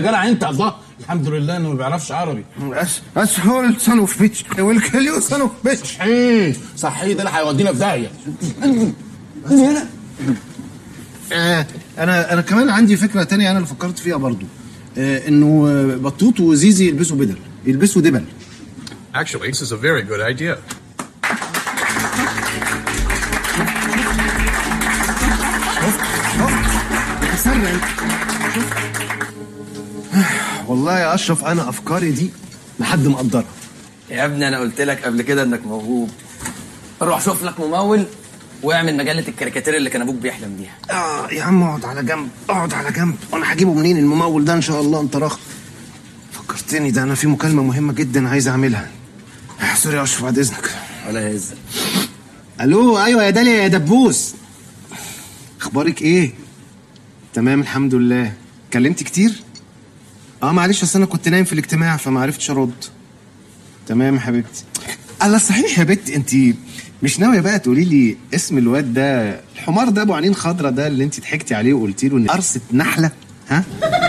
جدع انت الله الحمد لله انه ما بيعرفش عربي أس أسهل سانوفيتش والكليو سانوفيتش صحيح صحيح ده اللي هيودينا في داهيه آه انا انا كمان عندي فكره تانية انا اللي فكرت فيها برضو آه انه آه، بطوط وزيزي يلبسوا بدل يلبسوا دبل Actually, this is a very good idea. تسرع انت. شوف. والله يا اشرف انا افكاري دي لحد مقدرها يا ابني انا قلت لك قبل كده انك موهوب روح شوف لك ممول واعمل مجله الكاريكاتير اللي كان ابوك بيحلم بيها اه يا عم اقعد على جنب اقعد على جنب وانا هجيبه منين الممول ده ان شاء الله انت راخ فكرتني ده انا في مكالمه مهمه جدا عايز اعملها آه، سوري يا اشرف بعد اذنك ولا يهزك الو ايوه يا داليا يا دبوس اخبارك ايه تمام الحمد لله كلمت كتير اه معلش اصل انا كنت نايم في الاجتماع فما عرفتش ارد تمام يا حبيبتي الله صحيح يا بت انت مش ناويه بقى تقولي لي اسم الواد ده الحمار ده ابو عينين خضرة ده اللي انت ضحكتي عليه وقلتي له ان قرصه نحله ها